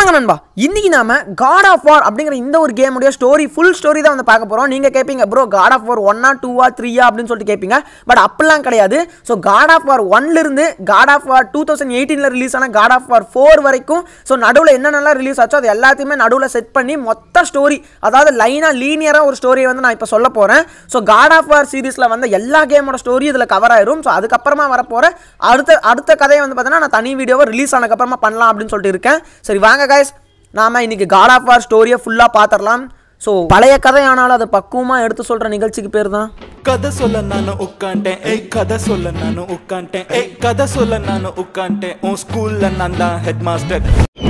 வணக்கம் நண்பா இன்னைக்கு நாம காட் ஆஃப் வார் அப்படிங்கிற இந்த ஒரு கேமுடைய ஸ்டோரி ஃபுல் ஸ்டோரி தான் வந்து பார்க்க போறோம் நீங்க கேட்பீங்க ப்ரோ காட் ஆஃப் வார் ஒன்னா டூவா த்ரீயா அப்படின்னு சொல்லிட்டு கேட்பீங்க பட் அப்படிலாம் கிடையாது ஸோ காட் ஆஃப் வார் ஒன்ல இருந்து God of War two thousand எயிட்டீன்ல ரிலீஸ் ஆன காட் ஆஃப் வார் ஃபோர் வரைக்கும் ஸோ நடுவில் என்னென்னலாம் ரிலீஸ் ஆச்சோ அது எல்லாத்தையுமே நடுவில் செட் பண்ணி மொத்த ஸ்டோரி அதாவது லைனா லீனியராக ஒரு ஸ்டோரியை வந்து நான் இப்போ சொல்ல போறேன் ஸோ காட் ஆஃப் வார் சீரிஸ்ல வந்த எல்லா கேமோட ஸ்டோரி இதில் கவர் ஆயிரும் ஸோ அதுக்கப்புறமா வரப்போற அடுத்த அடுத்த கதையை வந்து பார்த்தீங்கன்னா நான் தனி வீடியோவை ரிலீஸ் ஆனதுக்கப்புறமா பண்ணலாம் அப்படின்னு சொல்லிட்டு இருக்கேன் சரி வாங்க கைஸ் நாம இன்னைக்கு காட் ஆஃப் வார் ஸ்டோரியை ஃபுல்லாக பார்த்துடலாம் ஸோ பழைய கதை ஆனாலும் அதை பக்குவமாக எடுத்து சொல்கிற நிகழ்ச்சிக்கு பேர் தான் కథ సొల్ల నాను ఉక్కంటే ఏ కథ సొల్ల నాను ఉక్కంటే ఏ కథ సొల్ల నాను ఉక్కంటే ఓ స్కూల్ నంద head master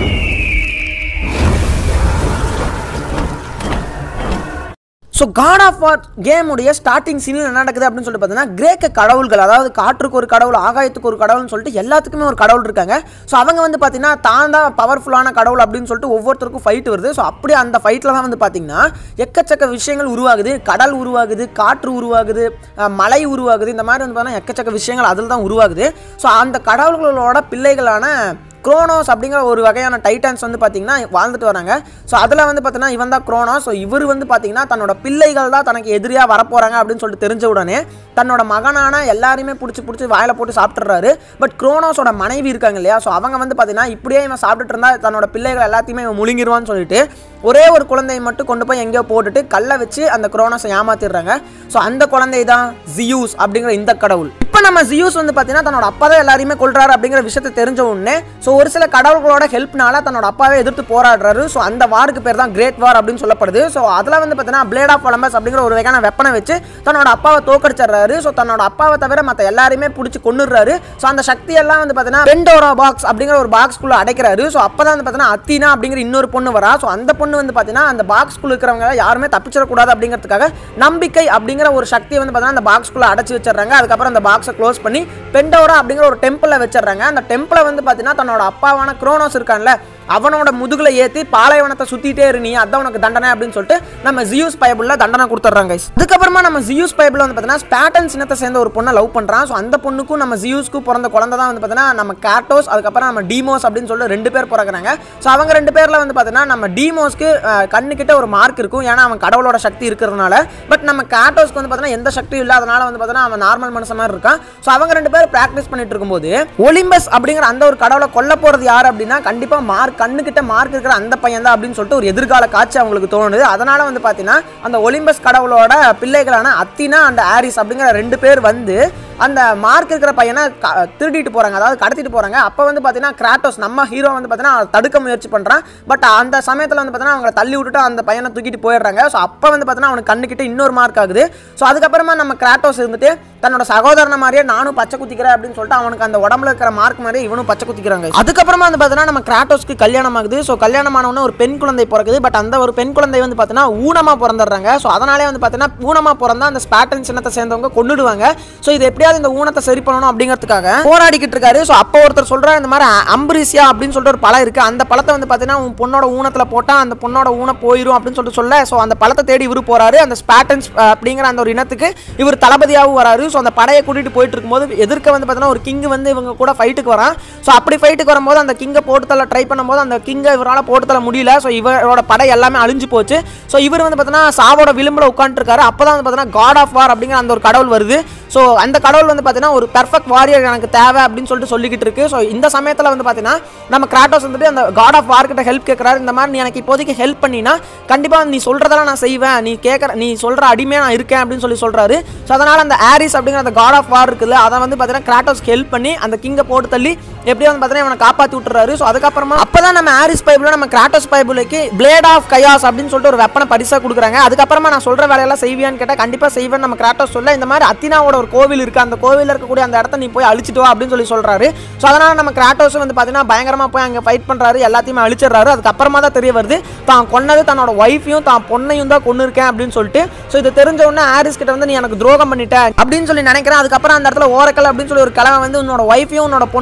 so God of War கேமுடைய ஸ்டார்டிங் சீனில் என்ன நடக்குது அப்படின்னு சொல்லிட்டு பார்த்தீங்கன்னா கிரேக்க கடவுள்கள் அதாவது காற்றுக்கு ஒரு கடவுள் ஆகாயத்துக்கு ஒரு கடவுள்னு சொல்லிட்டு எல்லாத்துக்குமே ஒரு கடவுள் இருக்காங்க ஸோ அவங்க வந்து பார்த்தீங்கன்னா தான் தான் பவர்ஃபுல்லான கடவுள் அப்படின்னு சொல்லிட்டு ஒவ்வொருத்தருக்கும் ஃபைட் வருது ஸோ அப்படி அந்த ஃபைட்டில் தான் வந்து பார்த்தீங்கன்னா எக்கச்சக்க விஷயங்கள் உருவாகுது கடல் உருவாகுது காற்று உருவாகுது அஹ், மலை உருவாகுது இந்த மாதிரி வந்து பார்த்தீங்கன்னா எக்கச்சக்க விஷயங்கள் அதில் தான் உருவாகுது ஸோ அந்த கடவுள்களோட பிள்ளைகளான குரோனோஸ் அப்படிங்கிற ஒரு வகையான டைட்டன்ஸ் வந்து பார்த்தீங்கன்னா வாழ்ந்துட்டு வராங்க ஸோ அதில் வந்து பார்த்தீங்கன்னா இவன் தான் குரோனோஸ் ஸோ இவர் வந்து பார்த்தீங்கன்னா தன்னோட பிள்ளைகள் தான் தனக்கு எதிரியாக வரப்போகிறாங்க அப்படின்னு சொல்லிட்டு தெரிஞ்ச உடனே தன்னோட மகனான எல்லாரையுமே பிடிச்சி பிடிச்சி வாயில போட்டு சாப்பிட்றாரு பட் குரோனோஸோட மனைவி இருக்காங்க இல்லையா ஸோ அவங்க வந்து பார்த்தீங்கன்னா இப்படியே இவன் சாப்பிட்டுட்டு இருந்தா தன்னோட பிள்ளைகள் எல்லாத்தையுமே இவன் முழுங்கிடுவான்னு சொல்லிட்டு ஒரே ஒரு குழந்தையை மட்டும் கொண்டு போய் எங்கேயோ போட்டுட்டு கல்லை வச்சு அந்த குரோனோஸை ஏமாத்திடுறாங்க ஸோ அந்த குழந்தை தான் ஜியூஸ் அப்படிங்கிற இந்த கடவுள் இப்போ நம்ம ஜியூஸ் வந்து பார்த்தீங்கன்னா தன்னோட அப்பா தான் எல்லாரையுமே கொள்றாரு அப்படிங்கிற விஷயத்தை தெரிஞ்ச உடனே ஸோ ஒரு சில கடவுள்களோட ஹெல்ப்னால தன்னோட அப்பாவை எதிர்த்து போராடுறாரு ஸோ அந்த வாருக்கு பேர் தான் கிரேட் வார் அப்படின்னு சொல்லப்படுது ஸோ அதில் வந்து பார்த்தீங்கன்னா பிளேட் ஆஃப் ஒலம்பஸ் அப்படிங்கிற ஒரு வகையான வெப்பனை வச்சு தன்னோட அப்பாவை தோக்கடிச்சிடுறாரு ஸோ தன்னோட அப்பாவை தவிர மற்ற எல்லாரையுமே பிடிச்சி கொண்டுடுறாரு ஸோ அந்த சக்தி எல்லாம் வந்து பார்த்தீங்கன்னா பெண்டோரா பாக்ஸ் அப்படிங்கிற ஒரு பாக்ஸ்குள்ளே அடைக்கிறாரு ஸோ அப்போ தான் வந்து பார்த்தீங்கன்னா அத்தினா அப்படிங்கிற இன்னொரு பொண்ணு வரா ஸோ அந்த பொண்ணு வந்து பார்த்தீங்கன்னா அந்த பாக்ஸ்குள்ள இருக்கிறவங்க யாருமே தப்பிச்சிடக்கூடாது அப்படிங்கிறதுக்காக நம்பிக்கை அப்படிங்கிற ஒரு சக்தியை வந்து பார்த்தீங்கன்னா அந்த பாக்ஸ்குள்ளே அடைச்சி வச்சிடுறாங்க அதுக்கப்புறம் அந்த பாக்ஸை க்ளோஸ் பண்ணி பெண்டோரா அப்படிங்கிற ஒரு டெம்பிளை வச்சிடுறாங்க அந்த டெம்பிளை வந்து பார்த்தீங்கன்னா தன்னோட அப்பாவான குரோனோஸ் இருக்கான்ல அவனோட முதுகுல ஏத்தி பாலைவனத்தை சுத்திட்டே இரு நீ அதான் உனக்கு தண்டனை அப்படின்னு சொல்லிட்டு நம்ம ஜியூஸ் பைபிள்ல தண்டனை கொடுத்துட்றாங்க guys. அதுக்கப்புறமா நம்ம ஜியூஸ் பைபிள் வந்து பார்த்தீங்கன்னா ஸ்பேட்டன் சின்னத்தை சேர்ந்த ஒரு பொண்ணை லவ் பண்றான் ஸோ அந்த பொண்ணுக்கும் நம்ம ஜியூஸ்க்கும் பிறந்த குழந்தை தான் வந்து பார்த்தீங்கன்னா நம்ம கேட்டோஸ் அதுக்கப்புறம் நம்ம டீமோஸ் அப்படின்னு சொல்லி ரெண்டு பேர் பிறகுறாங்க ஸோ அவங்க ரெண்டு பேர்ல வந்து பார்த்தீங்கன்னா நம்ம டீமோஸ்க்கு கண்ணு கிட்ட ஒரு மார்க் இருக்கும் ஏன்னா அவன் கடவுளோட சக்தி இருக்கிறதுனால பட் நம்ம கேட்டோஸ்க்கு வந்து பார்த்தீங்கன்னா எந்த சக்தியும் இல்லாதனால வந்து பார்த்தீங்கன்னா அவன் நார்மல் மனுஷன் மாதிரி இருக்கான் ஸோ அவங்க ரெண்டு பேரும் ப்ராக்டிஸ் பண்ணிட்டு இருக்கும்போது ஒலிம்பஸ் அப்படிங்கிற அந்த ஒரு கடவுளை கொல்ல போறது யார் அப்படின்னா கண்டிப்பா மார்க் கண்ணுக்கிட்ட மார்க் இருக்கிற அந்த பையன் தான் அப்படின்னு சொல்லிட்டு ஒரு எதிர்கால காட்சி அவங்களுக்கு தோணுது அதனால வந்து பார்த்தீங்கன்னா அந்த ஒலிம்பஸ் கடவுளோட பிள்ளைகளான அத்தினா அந்த ஆரிஸ் அப்படிங்கிற ரெண்டு பேர் வந்து அந்த மார்க் இருக்கிற பையனை க- திருடிட்டு போறாங்க அதாவது கடத்திட்டு போறாங்க அப்போ வந்து பார்த்தீங்கன்னா கிராட்டோஸ் நம்ம ஹீரோ வந்து பார்த்தீங்கன்னா தடுக்க முயற்சி பண்றான் பட் அந்த சமயத்தில் வந்து பார்த்தீங்கன்னா அவங்களை தள்ளி விட்டுட்டு அந்த பையனை தூக்கிட்டு போயிடுறாங்க ஸோ அப்போ வந்து பார்த்தீங்கன்னா அவனுக்கு கண்ணுக்கிட்ட இன்னொரு மார்க் ஆகுது ஸோ அதுக்கப்புறமா நம்ம கிராட்டோஸ் இருந்துட்டு தன்னோட சகோதரனை மாதிரியே நானும் பச்சை குத்திக்கிறேன் அப்படின்னு சொல்லிட்டு அவனுக்கு அந்த உடம்புல இருக்கிற மார்க் மாதிரியே இவனும் பச்சை குத்திக்கிறாங்க அதுக்கப்புறமா வந்து பார்த்தீங்கன்னா நம்ம கிராட்டோஸ்க்கு கல்யாணம் ஆகுது ஸோ கல்யாணம் ஆனவொன்னே ஒரு பெண் குழந்தை பிறக்குது பட் அந்த ஒரு பெண் குழந்தை வந்து பார்த்தீங்கன்னா ஊனமாக பிறந்துடுறாங்க ஸோ அதனாலே வந்து பார்த்தீங்கன்னா ஊனமாக பிறந்தா அந்த ஸ்பேட்டன் சின்னத்தை சேர்ந்தவங்க கொண்டுடுவாங்க ஸோ இது எப்படியாவது இந்த ஊனத்தை சரி பண்ணணும் அப்படிங்கிறதுக்காக போராடிக்கிட்டு இருக்காரு ஸோ அப்போ ஒருத்தர் சொல்றாரு இந்த மாதிரி அம்பரிசியா அப்படின்னு சொல்லிட்டு ஒரு பழம் இருக்கு அந்த பழத்தை வந்து பார்த்தீங்கன்னா உன் பொண்ணோட ஊனத்தில் போட்டால் அந்த பொண்ணோட ஊனம் போயிடும் அப்படின்னு சொல்லிட்டு சொல்ல ஸோ அந்த பழத்தை தேடி இவரு போறாரு அந்த ஸ்பேட்டன்ஸ் அப்படிங்கிற அந்த ஒரு இனத்துக்கு இவர் தளபதியாகவும் வராரு ஸோ அந்த படையை கூட்டிட்டு போயிட்டு இருக்கும்போது எதிர்க்க வந்து பார்த்தீங்கன்னா ஒரு கிங் வந்து இவங்க கூட ஃபைட்டுக்கு வரான் ஸோ அப்படி ஃபைட்டுக்கு வரும்போது அந்த கிங்கை போட்டு தள்ள ட்ரை பண்ணும்போது அந்த கிங்கை இவரால் போட்டு தள்ள முடியல ஸோ இவரோட படை எல்லாமே அழிஞ்சு போச்சு ஸோ இவர் வந்து பார்த்தீங்கன்னா சாவோட விளிம்பில் உட்காந்துருக்காரு அப்போ தான் வந்து பார்த்தீங்கன்னா காட் ஆஃப் வார் அப்படிங்கிற அந்த ஒரு கடவுள் வருது ஸோ அந்த கடவுள் வந்து பார்த்தீங்கன்னா ஒரு பெர்ஃபெக்ட் வாரியர் எனக்கு தேவை அப்படின்னு சொல்லிட்டு சொல்லிக்கிட்டு இருக்கு ஸோ இந்த சமயத்தில் வந்து பார்த்தீங்கன்னா நம்ம கிராட்டோஸ் வந்துட்டு அந்த காட் ஆஃப் வார் கிட்ட ஹெல்ப் கேட்குறாரு இந்த மாதிரி நீ எனக்கு இப்போதைக்கு ஹெல்ப் பண்ணினா கண்டிப்பாக நீ சொல்கிறதெல்லாம் நான் செய்வேன் நீ கேட்குற நீ சொல்கிற அடிமையாக நான் இருக்கேன் அப்படின்னு சொல்லி சொல்கிறாரு ஸோ அதனால் அந்த ஆரிஸ் அப்படிங்கிற அந்த காட் ஆஃப் வார் இருக்குல்ல அதை வந்து பார்த்தீங்கன்னா கிராட்டோஸ்க்கு ஹெல்ப் பண்ணி அந்த கிங்கை போட்டு தள்ளி எப்படியோ வந்து பார்த்தீங்கன்னா இவனை காப்பாற்றி விட்டுறாரு ஸோ அதுக்கப்புறமா அப்போ தான் நம்ம ஆரிஸ் பைபிள் நம்ம கிராட்டோஸ் பைபிளுக்கு பிளேட் ஆஃப் கயாஸ் அப்படின்னு சொல்லிட்டு ஒரு வெப்பனை பரிசாக கொடுக்குறாங்க அதுக்கப்புறமா நான் சொல்கிற வேலையெல்லாம் செய்வியான்னு கேட்டால் கண்டிப்பாக செய்வேன் நம்ம கிராட்டோஸ் சொல்ல இந்த மாதிரி அத்தினாவோட ஒரு கோவில் இருக்குது அந்த கோவிலில் இருக்கக்கூடிய அந்த இடத்த நீ போய் அழிச்சிட்டு வா அப்படின்னு சொல்லி சொல்கிறாரு ஸோ அதனால் நம்ம கிராட்டோஸ் வந்து பார்த்தீங்கன்னா பயங்கரமாக போய் அங்கே ஃபைட் பண்ணுறாரு எல்லாத்தையுமே அழிச்சிடுறாரு அதுக்கப்புறமா தான் தெரிய வருது தான் கொன்னது தன்னோட ஒய்ஃபையும் தான் பொண்ணையும் தான் கொண்டு இருக்கேன் அப்படின்னு சொல்லிட்டு ஸோ இது தெரிஞ்ச உடனே ஆரிஸ் கிட்ட வந்து நீ எனக்கு துரோகம் பண்ணிட்ட அப்படின்னு சொல்லி நினைக்கிறேன் அதுக்கப்புறம் அந்த இடத்துல ஓரக்கல் அப்படின்னு சொல்லி ஒரு கிழமை வந்து உன்னோட ஒய்ஃபையும் உன்னோட பொண்ணையும் நீயே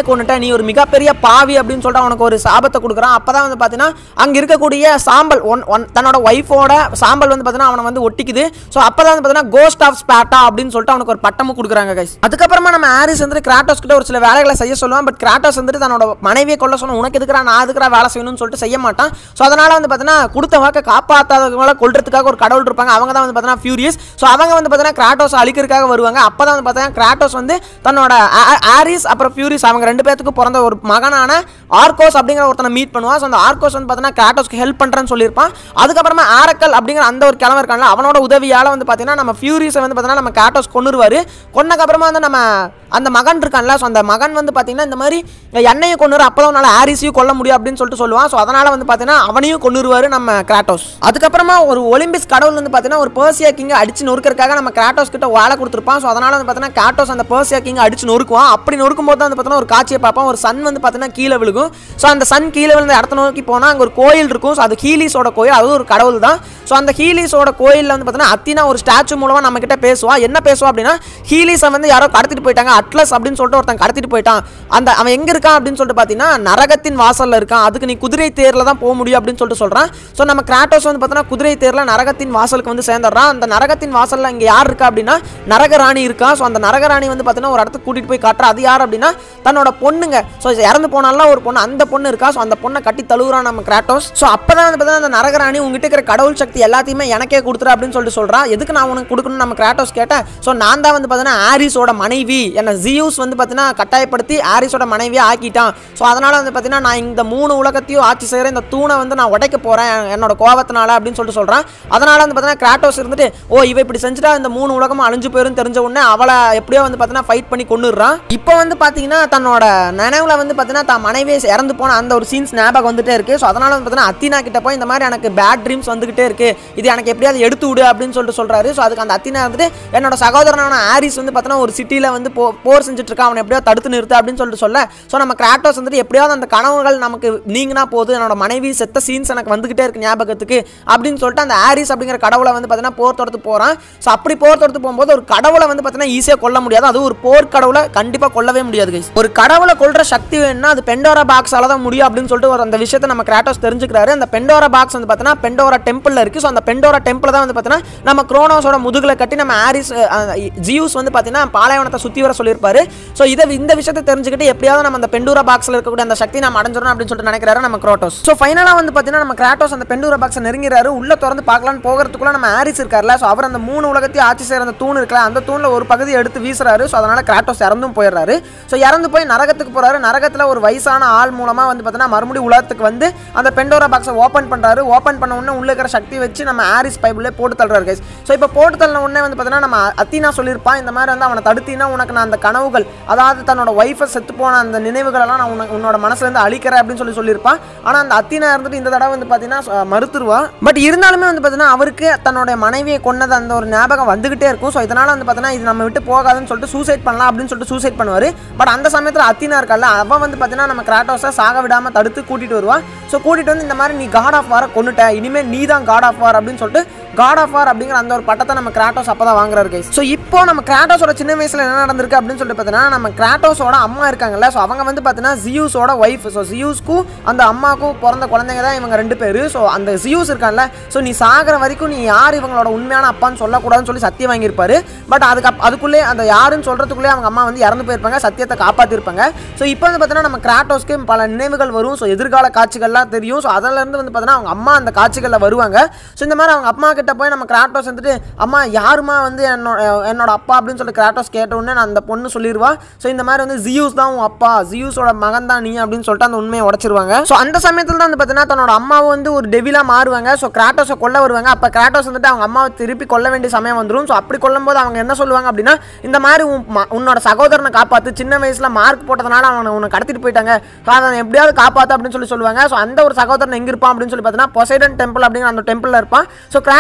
கொண்டுட்ட நீ ஒரு மிகப்பெரிய பாவி அப்படின்னு சொல்லிட்டு அவனுக்கு ஒரு சாபத்தை கொடுக்குறான் அப்பதான் வந்து பார்த்தீங்கன்னா அங்கே இருக்கக்கூடிய சாம்பல் ஒன் ஒன் தன்னோட ஒய்ஃபோட சாம்பல் வந்து பார்த்தீங்கன்னா அவனை வந்து ஒட்டிக்குது ஸோ அப்பதான் வந்து பார்த்தீங்கன்னா கோஸ்ட் ஆஃப் ஸ்பேட்டா அப்படின்னு சொல்லிட்டு அவனுக்கு ஒரு பட்டமும் கொடுக்குறாங்க கைஸ் அதுக்கப்புறமா நம்ம ஹாரிஸ் வந்து கிராட்டோஸ் கிட்ட ஒரு சில வேலைகளை செய்ய சொல்லுவான் பட் கிராட்டோஸ் வந்துட்டு தன்னோட மனைவியை கொல்ல சொன்ன உனக்கு எதுக்குறா நான் எதுக்குறா வேலை செய்யணும்னு சொல்லிட்டு செய்ய மாட்டான் ஸோ அதனால வந்து பார்த்தீங்கன்னா கொடுத்த வாக்கை காப்பாற்றாதவங்கள கொல்றதுக்காக ஒரு கடவுள் இருப்பாங்க அவங்க தான் வந்து பார்த்தீங்கன்னா ஃபியூரியஸ் ஸோ அவங்க வந்து பார்த்தீங்கன்னா கிராட்டோஸ் அழிக்கிறதுக்காக வருவாங்க அப்போ தான் வந்து பார்த்தீங்கன்னா கிராட்டோஸ் வந்து தன்னோட ஆ- ஆரிஸ் அப்புறம் ஃபியூரிஸ் அவங்க ரெண்டு பேத்துக்கு பிறந்த ஒரு மகனான ஆர்கோஸ் அப்படிங்கிற ஒருத்தனை மீட் பண்ணுவான் ஸோ அந்த ஆர்கோஸ் வந்து பார்த்தீங்கன்னா கிராட்டோஸ்க்கு ஹெல்ப் பண்ணுறேன்னு சொல்லியிருப்பான் அதுக்கப்புறமா ஆரக்கல் அப்படிங்கிற அந்த ஒரு கிழமை இருக்கான்ல அவனோட உதவியால் வந்து பார்த்தீங்கன்னா நம்ம ஃபியூரிஸை வந்து பார்த்தீங்கன்னா நம்ம கிராட்டோஸ் கொண்டுருவார் கொன்னக்கப்புறமா வந்து நம்ம அந்த மகன் இருக்கான்ல ஸோ அந்த மகன் வந்து பார்த்தீங்கன்னா இந்த மாதிரி எண்ணெயை கொண்டுரு அப்போ தான் உன்னால் ஆரிஸையும் கொல்ல முடியும் அப்படின்னு சொல்லிட்டு சொல்லுவான் ஸோ அதனால் வந்து பார்த்தீங்கன்னா அவனையும் கொண்டுருவார் நம்ம கிராட்டோஸ் அதுக்கப்புறமா ஒரு ஒலிம்பிக்ஸ் கடவுள் வந்து பார்த்தீங்கன்னா ஒரு பர்சியா கிங்கை அடிச்சு நொறுக்கிறதுக்காக நம்ம கிராட்டோஸ் கிட்ட வேலை கொடுத்துருப்பான் ஸோ அதனால் வந்து பார்த்தீங்கன்னா கிராட்டோஸ் அந்த பர்சியா கிங்கை அடிச்சு நொறுக்குவான் அப்படி நொறுக்கும் போது தான் வந்து பார்த்தீங்கன்னா ஒரு காட்சியை பார்ப்பான் ஒரு சன் வந்து பார்த்தீங்கன்னா கீழே விழுகும் ஸோ அந்த சன் கீழே விழுந்த இடத்த நோக்கி போனால் அங்கே ஒரு கோயில் இருக்கும் ஸோ அது ஹீலிஸோட கோயில் அது ஒரு கடவுள் தான் ஸோ அந்த ஹீலிஸோட கோயிலில் வந்து பார்த்தீங்கன்னா அத்தினா ஒரு ஸ்டாச்சு மூலமாக நம்ம கிட்ட பேசுவா என்ன பேசுவா அப்படின்னா ஹீலிஸை வந்து யாரோ கடத்திட்டு போயிட்டாங்க அட்லஸ் அப்படின்னு சொல்லிட்டு ஒருத்தன் கடத்திட்டு போயிட்டான் அந்த அவன் எங்கே இருக்கான் அப்படின்னு சொல்லிட்டு பார்த்தீங்கன்னா நரகத்தின் வாசலில் இருக்கான் அதுக்கு நீ குதிரை தேரில் தான் போக முடியும் அப்படின்னு சொல்லிட்டு சொல்கிறான் ஸோ நம்ம கிராட்டோஸ் வந்து பார்த்தீங்கன்னா குதிரை தேரில் நரகத்தின் வாசலுக்கு வந்து சேர்ந்துடுறான் அந்த நரகத்தின் வாசலில் இங்கே யார் இருக்கா அப்படின்னா நரகராணி இருக்கா ஸோ அந்த நரகராணி வந்து பார்த்தீங்கன்னா ஒரு இடத்துக்கு கூட்டிகிட்டு போய் காட்டுறா அது யார் அப்படின்னா தன்னோட பொண்ணுங்க ஸோ இறந்து போனாலாம் ஒரு பொண்ணு அந்த பொண்ணு இருக்கா ஸோ அந்த பொண்ணை கட்டி தழுவுறான் நம்ம கிராட்டோஸ் ஸோ அப்போ தான் வந்து பார்த்தீங்கன்னா அந்த நரகராணி உங்ககிட்ட இருக்கிற கடவுள் சக்தி எல்லாத்தையுமே எனக்கே கொடுத்துரு அப்படின்னு சொல்லிட்டு சொல்கிறான் எதுக்கு நான் உனக்கு கொடுக்கணும்னு நம்ம கிராட்டோஸ் கேட்டேன் ஸோ நான் தான் வந்து பார்த்தீங்கன்னா ஆரிஸோட மனைவி என்ன ஜியூஸ் வந்து பார்த்தீங்கன்னா கட்டாயப்படுத்தி ஆரிஸோட மனைவியை ஆக்கிட்டான் ஸோ அதனால் வந்து பார்த்தீங்கன்னா நான் இந்த மூணு உலகத்தையும் ஆட்சி செய்கிற இந்த தூணை வந்து நான் உடைக்க போகிறேன் என்னோட கோவத்தினால அப்படின்னு சொல்லிட்டு சொல்கிறான் அதனால் வந்து பார்த்தீங்கன்னா கிராட்டோஸ் இருந்துட்டு ஓ இவ இப்படி செஞ்சுட்டா இந்த மூணு உலகமும் அழிஞ்சு போயிரும் தெரிஞ்ச உடனே அவளை எப்படியோ வந்து பார்த்தீங்கன்னா ஃபைட் பண்ணி கொண்டுடுறான் இப்போ வந்து பார்த்தீங்கன்னா தன்னோட நினைவுல வந்து பார்த்தீங்கன்னா தான் மனைவி இறந்து போன அந்த ஒரு சீன்ஸ் ஞாபகம் வந்துட்டே இருக்கு ஸோ அதனால வந்து பார்த்தீங்கன்னா அத்தினா கிட்ட போய் இந்த மாதிரி எனக்கு பேட் ட்ரீம்ஸ் வந்துகிட்டே இருக்கு இது எனக்கு எப்படியாவது எடுத்து விடு அப்படின்னு சொல்லிட்டு சொல்றாரு ஸோ அதுக்கு அந்த அத்தினா வந்துட்டு என்னோட சகோதரனான ஆரிஸ் வந்து பார்த்தீங்கன்னா ஒரு சிட்டியில் வந்து போ போர் செஞ்சுட்டு இருக்கான் அவனை எப்படியோ தடுத்து நிறுத்து அப்படின்னு சொல்லிட்டு சொல்ல ஸோ நம்ம கிராட்டோஸ் வந்துட்டு எப்படியாவது அந்த கனவுகள் நமக்கு நீங்கினா போதும் என்னோட மனைவி செத்த சீன்ஸ் எனக்கு வந்துகிட்டே இருக்கு ஞாபகத்துக்கு அப்படின்னு சொல்லிட்டு அந்த ஆரிஸ் அப்படிங்கிற கடவுளை வந்து பார்த்தீங்கன்னா போர் தொடுத்து போகிறான் ஸோ அப்படி போர் தொடுத்து போகும்போது ஒரு கடவுளை வந்து பார்த்தீங்கன்னா ஈஸியாக கொல்ல முடியாது அது ஒரு போர் கடவுளை கண்டிப்பாக கொல்லவே முடியாது guys. ஒரு கடவுளை கொல்ற சக்தி வேணும்னா அது பெண்டோரா பாக்ஸால தான் முடியும் அப்படின்னு சொல்லிட்டு ஒரு அந்த விஷயத்தை நம்ம கிராட்டோஸ் தெரிஞ்சுக்கிறாரு அந்த பெண்டோரா பாக்ஸ் வந்து பார்த்தீங்கன்னா பெண்டோரா டெம்பிளில் இருக்குது ஸோ அந்த பெண்டோரா டெம்பிள் தான் வந்து பார்த்தீங்கன்னா நம்ம குரோனோஸோட முதுகில் கட்டி நம்ம ஆரிஸ் ஜியூஸ் வந்து பார்த்தீங்கன்னா பாலைவனத்தை சுற்றி வர சொல்லியிருப்பாரு ஸோ இதை இந்த விஷயத்தை தெரிஞ்சுக்கிட்டு எப்படியாவது நம்ம அந்த பெண்டூரா பாக்ஸில் இருக்கக்கூடிய அந்த சக்தி நம்ம அடைஞ்சிடணும் அப்படின்னு சொல்லிட்டு நினைக்கிறாரு நம்ம கிரோட்டோஸ் ஸோ ஃபைனலாக வந்து பார்த்தீங்கன்னா நம்ம கிராட்டோஸ் அந்த பெண்டூரா பாக்ஸை நெருங்கிறாரு உள்ள திறந்து பார்க்கலான்னு போகிறதுக்குள்ள நம்ம ஆரிஸ் இருக்கார்ல ஸோ அவர் அந்த மூணு உலகத்தையும் ஆட்சி செய்கிற அந்த தூண் இருக்குல்ல அந்த தூணில் ஒரு பகுதி எடுத்து வீசுறாரு ஸோ அதனால கிராட்டோஸ் இறந்தும் போயிடுறாரு ஸோ இறந்து போய் நரகத்துக்கு போறாரு நரகத்தில் ஒரு வயசான ஆள் மூலமாக வந்து பார்த்தீங்கன்னா மறுபடியும் உலகத்துக்கு வந்து அந்த பெண்டோரா பாக்ஸை ஓப்பன் பண்ணுறாரு ஓப்பன் பண்ண உடனே உள்ள இருக்கிற சக்தி வச்சு நம்ம ஆரிஸ் பைபிளே போட்டு தள்ளுறாரு கைஸ் ஸோ இப்போ போட்டு தள்ளின உடனே வந்து பார்த்தீங்கன்னா நம்ம அத்தினா சொல்லியிருப்பான் இந்த மாதிரி வந்து அவனை தடுத்தினா உனக்கு நான் அந்த கனவுகள் அதாவது தன்னோட ஒய்ஃபை செத்து போன அந்த நினைவுகளெல்லாம் நான் உனக்கு உன்னோட மனசுலேருந்து அழிக்கிறேன் அப்படின்னு சொல்லி சொல்லியிருப்பான் ஆனால் அந்த அத்தினா இருந்துட்டு இந்த தடவை வந்து பார்த்தீங்கன்னா ச- மறுத்துருவா பட் இருந்தாலுமே வந்து பார்த்தீங்கன்னா அவருக்கு தன்னோட மனைவியை கொன்னது அந்த ஒரு ஞாபகம் வந்துகிட்டே இருக்கும் ஸோ இதனால் வந்து பார்த்தீங்கன்னா இது நம்ம விட்டு போகாதுன்னு சொல்லிட்டு சூசைட் பண்ணலாம் அப்படின்னு சொல்லிட்டு சூசைட் பண்ணுவார் பட் அந்த சமயத்தில் அத்தினா இருக்கல்ல அவன் வந்து பார்த்தீங்கன்னா நம்ம கிராட்டோஸை சாக விடாமல் தடுத்து கூட்டிகிட்டு வருவான் ஸோ கூட்டிகிட்டு வந்து இந்த மாதிரி நீ காட் ஆஃப் வாரை கொண்டுட்ட இனிமேல் நீ தான் காட் ஆஃப் வார் அப்படின்னு சொல்லிட்டு காட் ஆஃப் வார் அப்படிங்கிற அந்த ஒரு பட்டத்தை நம்ம கிராட்டோஸ் அப்போ தான் வாங்குறாரு கைஸ் ஸோ இப்போ நம்ம கிராட்டோஸோட சின்ன வயசில் என்ன நடந்திருக்கு அப்படின்னு சொல்லிட்டு பார்த்தீங்கன்னா நம்ம கிராட்டோஸோட அம்மா இருக்காங்கல்ல ஸோ அவங்க வந்து பார்த்தீங்கன்னா ஜியூஸோட ஒய்ஃப் ஸோ ஜியூஸ்க்கும் அந்த அம்மாவுக்கும் பிறந்த குழந்தைங்க தான் இவங்க ரெண்டு பேர் ஸோ அந்த ஜியூஸ் இருக்கான்ல ஸோ நீ சாகிற வரைக்கும் நீ யார் இவங்களோட உண்மையான அப்பான்னு சொல்லக்கூடாதுன்னு சொல்லி சத்தியம் வாங்கியிருப்பாரு பட் அதுக்கு அப்- அதுக்குள்ளே அந்த யாருன்னு சொல்கிறதுக்குள்ளே அவங்க அம்மா வந்து இறந்து போயிருப்பாங்க சத்தியத்தை காப்பாற்றிருப்பாங்க ஸோ இப்போ வந்து பார்த்தீங்கன்னா நம்ம கிராட்டோஸ்க்கு பல நினைவுகள் வரும் ஸோ எதிர்கால காட்சிகள்லாம் தெரியும் ஸோ அதிலேருந்து வந்து பார்த்தீங்கன்னா அவங்க அம்மா அந்த காட்சிகளில் வருவாங்க ஸோ இந்த மாதிரி அவங்க அம்மா கிட்ட போய் நம்ம கிராட்டோஸ் வந்துட்டு அம்மா யாருமா வந்து என்னோட என்னோட அப்பா அப்படின்னு சொல்லி கிராட்டோஸ் கேட்ட உடனே நான் அந்த பொண்ணு சொல்லிடுவா ஸோ இந்த மாதிரி வந்து ஜியூஸ் தான் உன் அப்பா ஜியூஸோட மகன் தான் நீ அப்படின்னு சொல்லிட்டு அந்த உண்மையை உடச்சிருவாங்க ஸோ அந்த சமயத்தில் தான் வந்து பார்த்தீங்கன்னா தன்னோட அம்மாவும் வந்து ஒரு டெவிலாக மாறுவாங்க ஸோ கிராட்டோஸை கொல்ல வருவாங்க அப்போ கிராட்டோஸ் வந்துட்டு அவங்க அம்மாவை திருப்பி கொல்ல வேண்டிய சமயம் வந்துடும் ஸோ அப்படி கொல்லும்போது அவங்க என்ன சொல்லுவாங்க அப்படின்னா இந்த மாதிரி உன் ம- உன்னோட சகோதரனை காப்பாற்று சின்ன வயசில் மார்க் போட்டதுனால அவனை உன்னை கடத்திட்டு போயிட்டாங்க ஸோ அதை எப்படியாவது காப்பாற்று அப்படின்னு சொல்லி சொல்லுவாங்க ஸோ அந்த ஒரு சகோதரன் எங்கே இருப்பான் அப்படின்னு சொல்லி பார்த்தீங்கன்னா பொசைடன் டெம்பிள் அப்படிங்கிற அந்த டெம்பிளில் இருப்பான் ஸோ கிராட்டோஸ்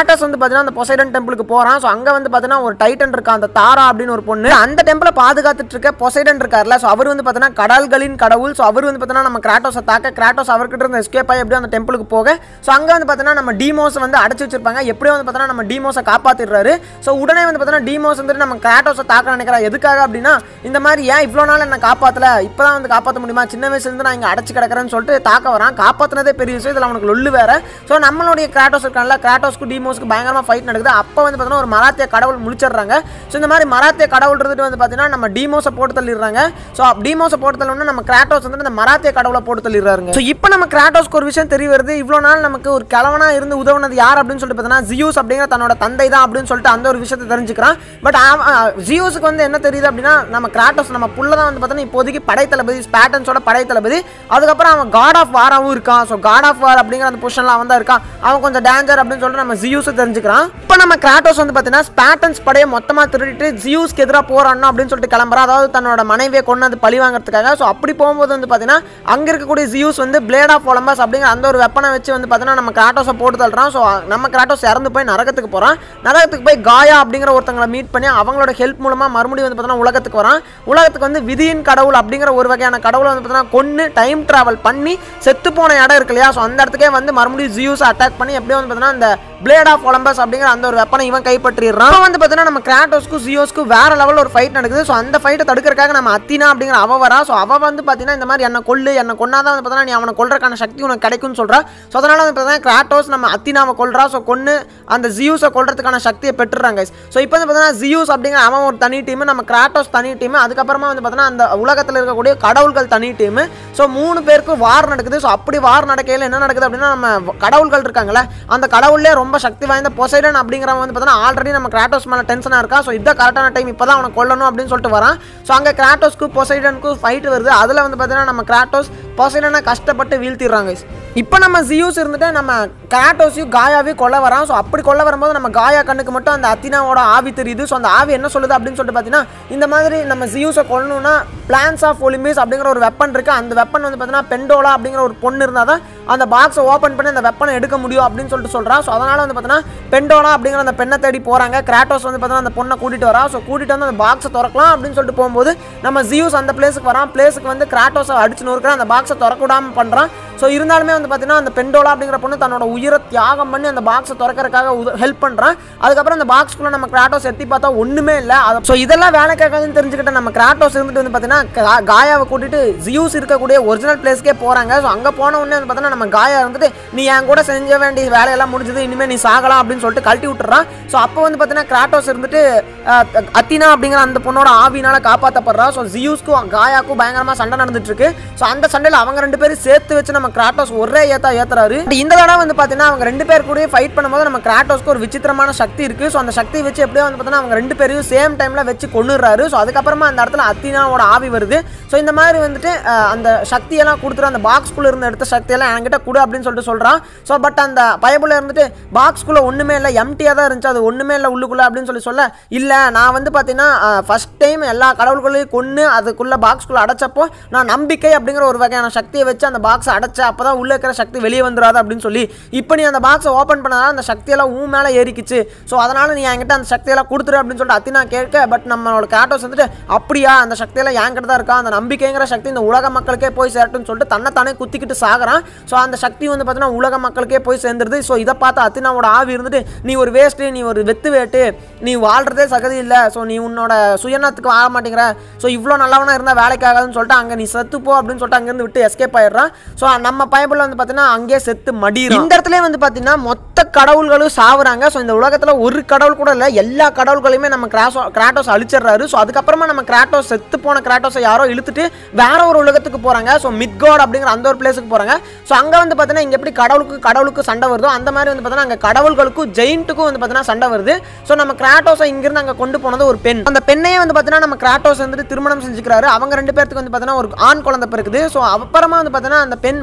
கிராட்டஸ் வந்து பார்த்தீங்கன்னா அந்த பொசைடன் டெம்பிளுக்கு போகிறான் ஸோ அங்கே வந்து பார்த்தீங்கன்னா ஒரு டைட்டன் இருக்கா அந்த தாரா அப்படின்னு ஒரு பொண்ணு அந்த டெம்பிளை பாதுகாத்துட்டு இருக்க பொசைடன் இருக்கார்ல ஸோ அவர் வந்து பார்த்தீங்கன்னா கடல்களின் கடவுள் ஸோ அவர் வந்து பார்த்தீங்கன்னா நம்ம கிராட்டோஸை தாக்க கிராட்டோஸ் அவர்கிட்ட இருந்து எஸ்கேப் ஆகி எப்படியும் அந்த டெம்பிளுக்கு போக ஸோ அங்கே வந்து பார்த்தீங்கன்னா நம்ம டீமோஸ் வந்து அடைச்சு வச்சிருப்பாங்க எப்படியும் வந்து பார்த்தீங்கன்னா நம்ம டீமோஸை காப்பாற்றிடுறாரு ஸோ உடனே வந்து பார்த்தீங்கன்னா டீமோஸ் வந்துட்டு நம்ம கிராட்டோஸை தாக்க நினைக்கிறா எதுக்காக அப்படின்னா இந்த மாதிரி ஏன் இவ்வளோ நாள் என்ன காப்பாற்றல இப்போ தான் வந்து காப்பாற்ற முடியுமா சின்ன வயசுலேருந்து நான் இங்கே அடைச்சு கிடக்கிறேன்னு சொல்லிட்டு தாக்க வரான் காப்பாற்றினதே பெரிய விஷயம் இதில் அவனுக்கு லொல்லு வேற ஸோ நம்மளுடைய கிராட்டோஸ் இருக்கான்ல கிராட்டோஸ்க்கு டீமோஸ்க்கு பயங்கரமாக ஃபைட் நடக்குது அப்போ வந்து பார்த்தீங்கன்னா ஒரு மராத்திய கடவுள் முழிச்சிடுறாங்க ஸோ இந்த மாதிரி மராத்திய கடவுள் இருந்துட்டு வந்து பார்த்தீங்கன்னா நம்ம டீமோஸை போட்டு தள்ளிடுறாங்க ஸோ டீமோஸை போட்டு தள்ளணும்னா நம்ம கிராட்டோஸ் வந்து இந்த மராத்திய கடவுளை போட்டு தள்ளிடுறாங்க ஸோ இப்போ நம்ம கிராட்டோஸ்க்கு ஒரு விஷயம் தெரிய வருது இவ்வளோ நாள் நமக்கு ஒரு கிழவனா இருந்து உதவுனது யார் அப்படின்னு சொல்லிட்டு பார்த்தீங்கன்னா ஜியூஸ் அப்படிங்கிற தன்னோட தந்தை தான் அப்படின்னு சொல்லிட்டு அந்த ஒரு விஷயத்தை தெரிஞ்சுக்கிறான் பட் ஜியூஸுக்கு வந்து என்ன தெரியுது அப்படின்னா நம்ம கிராட்டோஸ் நம்ம புள்ள தான் வந்து பார்த்தீங்கன்னா இப்போதைக்கு படை தளபதி ஸ்பேட்டன்ஸோட படை தளபதி அதுக்கப்புறம் அவன் காட் ஆஃப் வாராவும் இருக்கான் ஸோ காட் ஆஃப் வார் அப்படிங்கிற அந்த பொசிஷனில் அவன் தான் இருக்கான் அவன் கொஞ்சம் டேஞ்சர் அப்படின்னு சொல்லிட்டு நம்ம ஜியூஸ் தெரிஞ்சுக்கிறான் இப்போ நம்ம கிராட்டோஸ் வந்து பார்த்தீங்கன்னா ஸ்பேட்டன்ஸ் படையை மொத்தமாக திருடிட்டு ஜியூஸ்க்கு எதிராக போராடணும் அப்படின்னு சொல்லிட்டு கிளம்புறான் அதாவது தன்னோட மனைவியை கொண்டு அது பழி வாங்குறதுக்காக ஸோ அப்படி போகும்போது வந்து பார்த்தீங்கன்னா அங்கே இருக்கக்கூடிய ஜியூஸ் வந்து பிளேட் ஆஃப் ஒலம்பஸ் அப்படிங்கிற அந்த ஒரு வெப்பனை வச்சு வந்து பார்த்தீங்கன்னா நம்ம கிராட்டோஸை போட்டு தள்ளுறான் ஸோ நம்ம கிராட்டோஸ் இறந்து போய் நரகத்துக்கு போகிறான் நரகத்துக்கு போய் காயா அப்படிங்கிற ஒருத்தங்களை மீட் பண்ணி அவங்களோட ஹெல்ப் மூலமாக மறுபடியும் வந்து பார்த்தீங்கன்னா உலகத்துக்கு வரான் உலகத்துக்கு வந்து விதியின் கடவுள் அப்படிங்கிற ஒரு வகையான கடவுளை வந்து பார்த்தீங்கன்னா கொன்று டைம் டிராவல் பண்ணி செத்து போன இடம் இருக்கு இல்லையா ஸோ அந்த இடத்துக்கே வந்து மறுபடியும் ஜியூஸ் அட்டாக் பண்ணி எப்படியும் வந்து பார்த்தீங்கன்னா அந்த பிளேட் ஆஃப் ஒலம்பஸ் அப்படிங்கிற அந்த ஒரு வெப்பனை இவன் கைப்பற்றிடுறான் அவன் வந்து பார்த்தீங்கன்னா நம்ம கிராட்டோஸ்க்கும் ஜியோஸ்க்கும் வேற லெவலில் ஒரு ஃபைட் நடக்குது ஸோ அந்த ஃபைட்டை தடுக்கிறதுக்காக நம்ம அத்தினா அப்படிங்கிற அவ வரா ஸோ அவ வந்து பார்த்தீங்கன்னா இந்த மாதிரி என்ன கொல்லு என்ன கொன்னாதான் வந்து பார்த்தீங்கன்னா நீ அவனை கொல்றதுக்கான சக்தி உனக்கு கிடைக்கும்னு சொல்றா ஸோ அதனால வந்து பார்த்தீங்கன்னா கிராட்டோஸ் நம்ம அத்தினாவை கொல்றா ஸோ கொன்று அந்த ஜியூஸை கொல்றதுக்கான சக்தியை பெற்றுறாங்க ஸோ இப்போ வந்து பார்த்தீங்கன்னா ஜியூஸ் அப்படிங்கிற அவன் ஒரு தனி டீம் நம்ம கிராட்டோஸ் தனி டீம் அதுக்கப்புறமா வந்து பார்த்தீங்கன்னா அந்த உலகத்தில் இருக்கக்கூடிய கடவுள்கள் தனி டீம் ஸோ மூணு பேருக்கும் வார் நடக்குது ஸோ அப்படி வார் நடக்கையில் என்ன நடக்குது அப்படின்னா நம்ம கடவுள்கள் இருக்காங்களே அந்த கடவுள்லேயே ரொம்ப சக்தி வாய்ந்த பொசைடன் அப்படிங்கிறவன் வந்து பார்த்தீங்கன்னா ஆல்ரெடி நம்ம கிராட்டோஸ் மேலே டென்ஷனாக இருக்கா ஸோ இதான் கரெக்டான டைம் இப்போ தான் அவனை கொல்லணும் அப்படின்னு சொல்லிட்டு வரான் ஸோ அங்கே கிராட்டோஸ்க்கு பொசைடனுக்கு ஃபைட் வருது அதில் வந்து பார்த்தீங்கன்னா நம்ம கிராட்டோஸ் பொசைடனை கஷ்டப்பட்டு வீழ்த்திடுறாங்க இப்போ நம்ம ஜியூஸ் இருந்துட்டு நம்ம கிராட்டோஸையும் காயாவையும் கொல்ல வரான் ஸோ அப்படி கொல்ல வரும்போது நம்ம காயா கண்ணுக்கு மட்டும் அந்த அத்தினாவோட ஆவி தெரியுது ஸோ அந்த ஆவி என்ன சொல்லுது அப்படின்னு சொல்லிட்டு பார்த்தீங்கன்னா இந்த மாதிரி நம்ம ஜியூஸை கொல்லணும்னா பிளான்ஸ் ஆஃப் ஒலிம்பிஸ் அப்படிங்கிற ஒரு வெப்பன் இருக்குது அந்த வெப்பன் வந்து பார்த்தீங்கன்னா பெண்டோலா அப்படிங்கிற ஒரு பொண்ணு இருந்தால் தான் அந்த பாக்ஸை ஓப்பன் பண்ணி அந்த வெப்பனை எடுக்க முடியும் அப்படின்னு சொல்லிட்டு சொல்கிறான் ஸோ அதனால் வந்து பார்த்தீங்கன்னா பெண்டோலா அப்படிங்கிற அந்த பெண்ணை தேடி போகிறாங்க கிராட்டோஸ் வந்து பார்த்தீங்கன்னா அந்த பொண்ணை கூட்டிகிட்டு வரா ஸோ கூட்டிகிட்டு வந்து அந்த பாக்ஸை திறக்கலாம் அப்படின்னு சொல்லிட்டு போகும்போது நம்ம ஜியூஸ் அந்த பிளேஸுக்கு வரான் பிளேஸுக்கு வந்து கிராட்டோஸை அடிச்சு நொறுக்கிற அந்த பாக்ஸை திறக்க விடாமல் பண்ணுறான் ஸோ இருந்தாலுமே வந்து பார்த்தீங்கன்னா அந்த பெண்டோலா அப்படிங்கிற பொண்ணு தன்னோட உயிரை தியாகம் பண்ணி அந்த பாக்ஸை திறக்கறதுக்காக ஹெல்ப் பண்ணுறான் அதுக்கப்புறம் அந்த பாக்ஸ்க்குள்ளே நம்ம கிராட்டோஸ் எட்டி பார்த்தா ஒன்றுமே இல்லை அது ஸோ இதெல்லாம் வேலைக்காகாதுன்னு தெரிஞ்சுக்கிட்ட நம்ம கிராட்டோஸ் இருந்துட்டு வந்து பார்த்தீங்கன்னா கா- காயாவை கூட்டிட்டு ஜியூஸ் இருக்கக்கூடிய ஒரிஜினல் பிளேஸ்க்கே போகிறாங்க ஸோ அங்கே போன உடனே வந்து பார்த்தீங்கன்னா நம்ம காயா இருந்துட்டு நீ என் கூட செஞ்ச வேண்டிய வேலையெல்லாம் முடிஞ்சது இனிமேல் நீ சாகலாம் அப்படின்னு சொல்லிட்டு கழட்டி விட்டுறான் ஸோ அப்போ வந்து பார்த்தீங்கன்னா கிராட்டோஸ் இருந்துட்டு அஹ், அத்தினா அப்படிங்கிற அந்த பொண்ணோட ஆவினால காப்பாற்றப்படுறா ஸோ ஜியூஸ்க்கும் காயாக்கும் பயங்கரமாக சண்டை நடந்துட்டு இருக்கு ஸோ அந்த சண்டையில் அவங்க ரெண்டு பேரும் சேர்த்து வச்சு நம்ம கிராட்டோஸ் ஒரே ஏத்தா ஏத்துறாரு But இந்த தடவை வந்து பார்த்தீங்கன்னா அவங்க ரெண்டு பேர் கூட ஃபைட் பண்ணும்போது நம்ம கிராட்டோஸ்க்கு ஒரு விசித்திரமான சக்தி இருக்கு ஸோ அந்த சக்தியை வச்சு எப்படியோ வந்து பார்த்தீங்கன்னா அவங்க ரெண்டு பேரையும் சேம் டைம்ல வச்சு கொண்டுறாரு ஸோ அதுக்கப்புறமா அந்த இடத்துல அத்தினாவோட ஆவி வருது ஸோ இந்த மாதிரி வந்துட்டு அஹ், அந்த சக்தியெல்லாம் கொடுத்துரு அந்த பாக்ஸ்குள்ள இருந்த எடுத்த சக்தியெல்லாம் என்கிட்ட கொடு அப்படின்னு சொல்லிட்டு சொல்றான் ஸோ பட் அந்த பயபுல இருந்துட்டு பாக்ஸ்குள்ள ஒண்ணுமே இல்லை எம்டியாக தான் இருந்துச்சு அது ஒண்ணுமே இல்லை உள்ளுக்குள்ள அப்படின்னு சொல்லி சொல்ல இல்லை நான் வந்து பார்த்தீங்கன்னா ஃபர்ஸ்ட் டைம் எல்லா கடவுள்களையும் கொன்று அதுக்குள்ள பாக்ஸ்குள்ள அடைச்சப்போ நான் நம்பிக்கை அப்படிங்கிற ஒரு வகையான சக்தியை வச்சு அந்த பாக்ஸை அடைச்ச அப்போ தான் உள்ளே இருக்கிற சக்தி வெளியே வந்துடாது அப்படின்னு சொல்லி இப்போ நீ அந்த பாக்ஸை ஓப்பன் பண்ணதால அந்த சக்தியெல்லாம் ஊ மேலே ஏறிக்குச்சு ஸோ அதனால் நீ என்கிட்ட அந்த சக்தியெல்லாம் கொடுத்துரு அப்படின்னு சொல்லிட்டு அத்தினா கேட்க பட் நம்மளோட கேட்டோஸ் வந்துட்டு அப்படியா அந்த சக்தியெல்லாம் என்கிட்ட தான் இருக்கா அந்த நம்பிக்கைங்கிற சக்தி இந்த உலக மக்களுக்கே போய் சேரட்டும்னு சொல்லிட்டு தன்னைத்தானே குத்திக்கிட்டு சாகுறான் ஸோ அந்த சக்தி வந்து பார்த்தீங்கன்னா உலக மக்களுக்கே போய் சேர்ந்துருது ஸோ இதை பார்த்து அத்தினாவோட ஆவி இருந்துட்டு நீ ஒரு வேஸ்ட்டு நீ ஒரு வெத்து வேட்டு நீ வாழ்றதே சகதி இல்லை ஸோ நீ உன்னோட சுயநலத்துக்கு வாழ மாட்டேங்கிற ஸோ இவ்வளோ நல்லவனா இருந்தால் வேலைக்கு ஆகாதுன்னு சொல்லிட்டு அங்கே நீ செத்து போ அப்படின்னு சொல்லிட்டு அங்கேருந்து விட்டு எஸ்கேப் ஆயிடுறான் ஸோ நம்ம பைபிளில் வந்து பார்த்தீங்கன்னா அங்கேயே செத்து மடியும் இந்த இடத்துல வந்து பார்த்தீங்கன்னா மொத்த கடவுள்களும் சாவுறாங்க ஸோ இந்த உலகத்தில் ஒரு கடவுள் கூட இல்லை எல்லா கடவுள்களையுமே நம்ம கிராஸோ கிராட்டோஸ் அழிச்சிடுறாரு ஸோ அதுக்கப்புறமா நம்ம கிராட்டோஸ் செத்து போன கிராட்டோஸை யாரோ இழுத்துட்டு வேற ஒரு உலகத்துக்கு போகிறாங்க ஸோ மிட்காட் அப்படிங்கிற அந்த ஒரு பிளேஸுக்கு போகிறாங்க ஸோ அங்கே வந்து பார்த்தீங்கன்னா இங்கே எப்படி கடவுளுக்கு கடவுளுக்கு சண்டை வருதோ அந்த மாதிரி வந்து பார்த்தீங்கன்னா அங்கே கடவுள்களுக்கும் ஜெயிண்ட்டுக்கும் வந்து பார்த்தீங்கன்னா சண்டை வருது ஸோ நம்ம கிராட்டோஸை இங்கிருந்து அங்கே கொண்டு போனது ஒரு பெண் அந்த பெண்ணையே வந்து பார்த்தீங்கன்னா நம்ம கிராட்டோஸ் வந்துட்டு திருமணம் செஞ்சுக்கிறாரு அவங்க ரெண்டு பேர்த்துக்கு வந்து பார்த்தீங்கன்னா ஒரு ஆண் குழந்தை பிறக்குது ஸோ அப்புறமா வந்து பார்த்தீங்கன்னா அந்த பெண்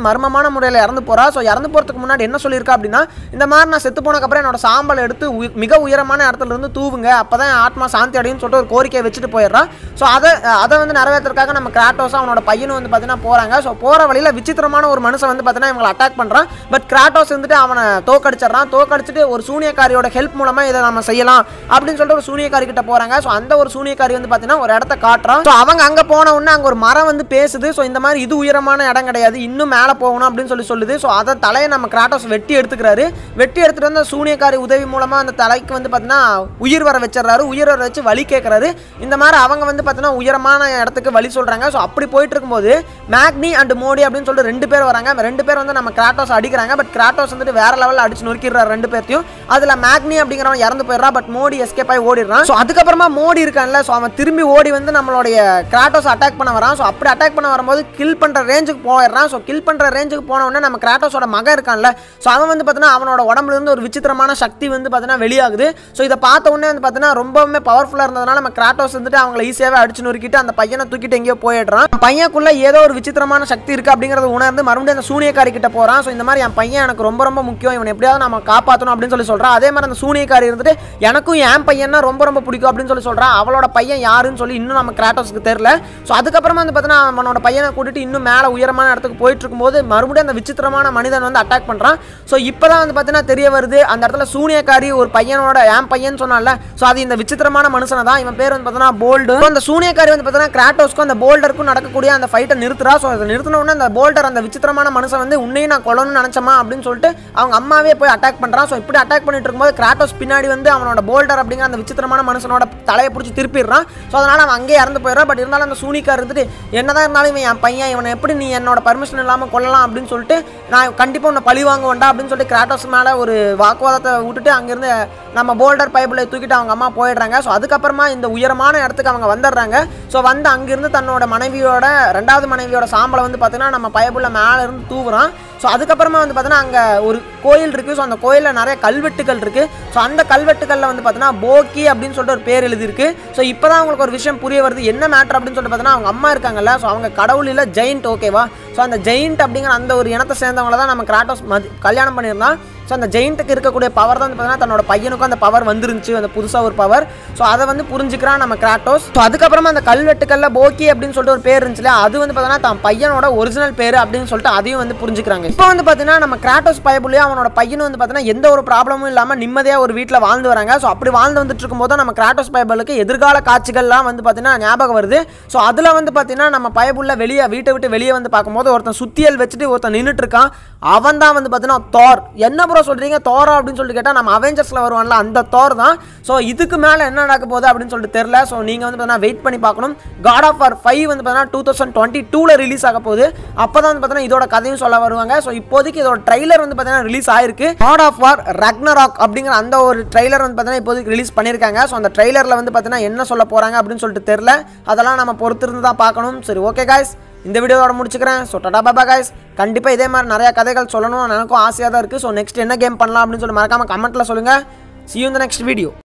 மர்மமான முறையில் இறந்து போறா ஸோ இறந்து போகிறதுக்கு முன்னாடி என்ன சொல்லியிருக்கா அப்படின்னா இந்த மாதிரி நான் செத்து போனதுக்கப்புறம் என்னோட சாம்பல் எடுத்து உயி- மிக உயரமான இடத்துல இருந்து தூவுங்க அப்போ தான் ஆத்மா சாந்தி அடையும் சொல்லிட்டு ஒரு கோரிக்கையை வச்சுட்டு போயிடுறான் ஸோ அதை அதை வந்து நிறைவேற்றுறதுக்காக நம்ம கிராட்டோஸும் அவனோட பையனும் வந்து பார்த்தீங்கன்னா போகிறாங்க ஸோ போகிற வழியில் விசித்திரமான ஒரு மனுஷன் வந்து பார்த்தீங்கன்னா இவங்களை அட்டாக் பண்ணுறான் பட் கிராட்டோஸ் வந்துட்டு அவனை தோக்கடிச்சிடறான் தோக்கடிச்சிட்டு ஒரு சூனியக்காரியோட ஹெல்ப் மூலமாக இதை நம்ம செய்யலாம் அப்படின்னு சொல்லிட்டு ஒரு சூனியக்காரி கிட்ட போகிறாங்க ஸோ அந்த ஒரு சூனியக்காரி வந்து பார்த்தீங்கன்னா ஒரு இடத்த காட்டுறான் ஸோ அவங்க அங்கே போன உடனே அங்கே ஒரு மரம் வந்து பேசுது ஸோ இந்த மாதிரி இது உயரமான இடம் கிடையாது இன்னும் மேலே போகணும் அப்படின்னு சொல்லி சொல்லுது ஸோ அதை தலையை நம்ம கிராட்டோஸ் வெட்டி எடுத்துக்கிறாரு வெட்டி எடுத்துட்டு வந்து அந்த சூனியக்காரி உதவி மூலமாக அந்த தலைக்கு வந்து பார்த்தீங்கன்னா உயிர் வர வச்சிடுறாரு உயிர் வர வச்சு வழி கேட்குறாரு இந்த மாதிரி அவங்க வந்து பார்த்தீங்கன்னா உயரமான இடத்துக்கு வழி சொல்கிறாங்க ஸோ அப்படி போயிட்டு இருக்கும்போது மேக்னி அண்ட் மோடி அப்படின்னு சொல்லிட்டு ரெண்டு பேர் வராங்க அந்த ரெண்டு பேர் வந்து நம்ம கிராட்டோஸ் அடிக்கிறாங்க பட் கிராட்டோஸ் வந்துட்டு வேற லெவலில் அடிச்சு நொறுக்கிடுறாரு ரெண்டு பேர்த்தையும் அதில் மேக்னி அப்படிங்கிறவன் இறந்து போயிடுறான் பட் மோடி எஸ்கேப் ஆகி ஓடிடுறான் ஸோ அதுக்கப்புறமா மோடி இருக்கான்ல ஸோ அவன் திரும்பி ஓடி வந்து நம்மளுடைய கிராட்டோஸ் அட்டாக் பண்ண வரான் ஸோ அப்படி அட்டாக் பண்ண வரும்போது கில் பண்ணுற ரேஞ்சுக்கு போயிடுறான் ஸோ கில் பண்ணுற ரேஞ்சுக்கு போன உடனே நம்ம கிராட்டோஸோட மகன் இருக்கான்ல ஸோ அவன் வந்து பார்த்தீங்கன்னா அவனோட உடம்புல இருந்து ஒரு விசித்திரமான சக்தி வந்து பார்த்தீங்கன்னா வெளியாகுது ஸோ இதை பார்த்த உடனே வந்து பார்த்தீங்கன்னா ரொம்பவுமே பவர்ஃபுல்லாக இருந்ததுனால நம்ம கிராட்டோஸ் வந்துட்டு அவங்கள ஈஸியாகவே அடிச்சு நொறுக்கிட்டு அந்த பையனை தூக்கிட்டு எங்கேயோ போயிடுறான் பையனுக்குள்ள ஏதோ ஒரு விசித்திரமான சக்தி இருக்கு அப்படிங்கறத உணர்ந்து மறுபடியும் அந்த சூனியக்காரி கிட்ட போறான் ஸோ இந்த மாதிரி என் பையன் எனக்கு ரொம்ப ரொம்ப முக்கியம் இவன் எப்படியாவது நம்ம காப்பாற்றணும் அப்படின்னு சொல்லி சொல்றான் அதே மாதிரி அந்த சூனியக்காரி இருந்துட்டு எனக்கும் என் பையனா ரொம்ப ரொம்ப பிடிக்கும் அப்படின்னு சொல்லி சொல்றான் அவளோட பையன் யாருன்னு சொல்லி இன்னும் நம்ம கிராட்டோஸ்க்கு தெரியல ஸோ அதுக்கப்புறமா வந்து பார்த்தீங்கன்னா அவனோட பையனை கூட்டிட்டு இன்னும் மேலே உயரமான இடத்துக்கு போயிட்டு இருக்கும்போது மறுபடியும் அந்த விசித்திரமான மனிதன் வந்து அட்டாக் பண்றான் ஸோ இப்போதான் வந்து பார்த்தீங்கன்னா தெரிய வருது அந்த இடத்துல சூனியக்காரி ஒரு பையனோட என் பையன் சொன்னால ஸோ அது இந்த விசித்திரமான மனுஷனை தான் இவன் பேர் வந்து பார்த்தீங்கன்னா போல்டு அந்த சூனியக்காரி வந்து பார்த்தீங்கன்னா கிராட்டோஸ்க்கும் அந்த போல்டருக்கும் நடக்கக்கூடிய அந்த ஃபைட்டை நிறுத்துறா ஸோ அதை நிறுத்தின உடனே அந்த போல்டர் அந்த விசித்திரமான மனுஷன் வந்து உன்னையும் நான் கொல்லணும்னு நினச்சமா அப்படின்னு சொல்லிட்டு அவங்க அம்மாவே போய் அட்டாக் பண்ணுறான் ஸோ இப்படி அட்டாக் பண்ணிட்டு இருக்கும்போது கிராட்டோஸ் பின்னாடி வந்து அவனோட போல்டர் அப்படிங்கிற அந்த விசித்திரமான மனுஷனோட தலையை பிடிச்சி திருப்பிடுறான் ஸோ அதனால் அவன் அங்கேயே இறந்து போயிடுறான் பட் இருந்தாலும் அந்த சூனிக்கார் இருந்துட்டு என்னதான் இருந்தாலும் இவன் என் பையன் இவனை எப்படி நீ என்னோட பர்மிஷன் இல்லாமல் கொல்லலாம் அப்படின்னு சொல்லிட்டு நான் கண்டிப்பாக உன்னை பழி வாங்க வேண்டாம் அப்படின்னு சொல்லிட்டு கிராட்டோஸ் மேலே ஒரு வாக்குவாதத்தை விட்டுட்டு அங்கேருந்து நம்ம போல்டர் பைபிளை தூக்கிட்டு அவங்க அம்மா போயிடுறாங்க ஸோ அதுக்கப்புறமா இந்த உயரமான இடத்துக்கு அவங்க வந்துடுறாங்க ஸோ வந்து அங்கிருந்து தன்னோட மனைவியோட ரெண்டாவது மனைவியோட சாம்பலை வந்து பார்த்தீங்கன்னா நம்ம பயபுள்ள மேலே இருந்து தூவுறான் ஸோ அதுக்கப்புறமா வந்து பார்த்தீங்கன்னா அங்கே ஒரு கோயில் இருக்குது ஸோ அந்த கோயிலில் நிறைய கல்வெட்டுகள் இருக்குது ஸோ அந்த கல்வெட்டுகளில் வந்து பார்த்தீங்கன்னா போக்கி அப்படின்னு சொல்லிட்டு ஒரு பேர் எழுதியிருக்கு ஸோ இப்போ தான் அவங்களுக்கு ஒரு விஷயம் புரிய வருது என்ன மேட்ரு அப்படின்னு சொல்லிட்டு பார்த்தீங்கன்னா அவங்க அம்மா இருக்காங்கல்ல ஸோ அவங்க கடவுள் இல்லை ஜெயிண்ட் ஓகேவா ஸோ அந்த ஜெயிண்ட் அப்படிங்கிற அந்த ஒரு இனத்தை சேர்ந்தவங்கள தான் நம்ம கிராட்டோஸ் மதி கல்யாணம் பண்ணியிருந்தான் ஸோ அந்த ஜெயிண்ட்டுக்கு இருக்கக்கூடிய பவர் தான் வந்து பார்த்தீங்கன்னா தன்னோட பையனுக்கும் அந்த பவர் வந்துருந்துச்சு அந்த புதுசாக ஒரு பவர் ஸோ அதை வந்து புரிஞ்சுக்கிறான் நம்ம கிராட்டோஸ் ஸோ அதுக்கப்புறமா அந்த கல்வெட்டுக்கல்ல போக்கி அப்படின்னு சொல்லிட்டு ஒரு பேர் இருந்துச்சுல அது வந்து பார்த்தீங்கன்னா தான் பையனோட ஒரிஜினல் பேர் அப்படின்னு சொல்லிட்டு அதையும் வந்து புரிஞ்சுக்கிறாங்க இப்போ வந்து பார்த்தீங்கன்னா நம்ம கிராட்டோஸ் பயபுள்ளியே அவனோட பையனும் வந்து பார்த்தீங்கன்னா எந்த ஒரு ப்ராப்ளமும் இல்லாமல் நிம்மதியாக ஒரு வீட்டில் வாழ்ந்து வராங்க ஸோ அப்படி வாழ்ந்து வந்துட்டு இருக்கும்போது தான் நம்ம கிராட்டோஸ் பயபலுக்கு எதிர்கால காட்சிகள்லாம் வந்து பார்த்தீங்கன்னா ஞாபகம் வருது ஸோ அதில் வந்து பார்த்தீங்கன்னா நம்ம பயபுள்ள வெளியே வீட்டை விட்டு வெளியே வந்து பார்க்கும்போது ஒருத்தன் சுத்தியல் வச்சுட்டு ஒருத்தன் நின்றுட்டு இருக்கான் அவன் தான் வந்து பார்த்தீங்கன்னா தோர் என்ன ப்ரோ சொல்கிறீங்க தோரா அப்படின்னு சொல்லிட்டு கேட்டால் நம்ம அவெஞ்சர்ஸில் வருவான்ல அந்த தோர் தான் ஸோ இதுக்கு மேலே என்ன நடக்க போகுது அப்படின்னு சொல்லிட்டு தெரில ஸோ நீங்கள் வந்து பார்த்தீங்கன்னா வெயிட் பண்ணி பார்க்கணும் காட் ஆஃப் ஆர் ஃபைவ் வந்து பார்த்தீங்கன்னா டூ தௌசண்ட் டுவெண்ட்டி டூவில் ரிலீஸ் ஆக போகுது அப்போ தான் வந்து பார்த்தீங்கன்னா இதோட கதையும் சொல்ல வருவாங்க ஸோ இப்போதைக்கு இதோட ட்ரைலர் வந்து பார்த்தீங்கன்னா ரிலீஸ் ஆயிருக்கு காட் ஆஃப் வார் ரக்னராக் அப்படிங்கிற அந்த ஒரு ட்ரைலர் வந்து பார்த்தீங்கன்னா இப்போதைக்கு ரிலீஸ் பண்ணியிருக்காங்க ஸோ அந்த ட்ரைலரில் வந்து பார்த்தீங்கன்னா என்ன சொல்ல போகிறாங்க அப்படின்னு சொல்லிட்டு தெரில அதெல்லாம் நம்ம பொறுத்திருந்து தான் பார்க்கணும் சரி ஓகே காய்ஸ் இந்த வீடியோவோட முடிச்சுக்கிறேன் ஸோ டடா பாபா காய்ஸ் கண்டிப்பாக இதே மாதிரி நிறைய கதைகள் சொல்லணும் எனக்கும் ஆசையாக தான் இருக்குது ஸோ நெக்ஸ்ட் என்ன கேம் பண்ணலாம் அப்படின்னு சொல்லி மறக்காம கமெண்ட்டில் சொல்லுங்கள் see you in the next video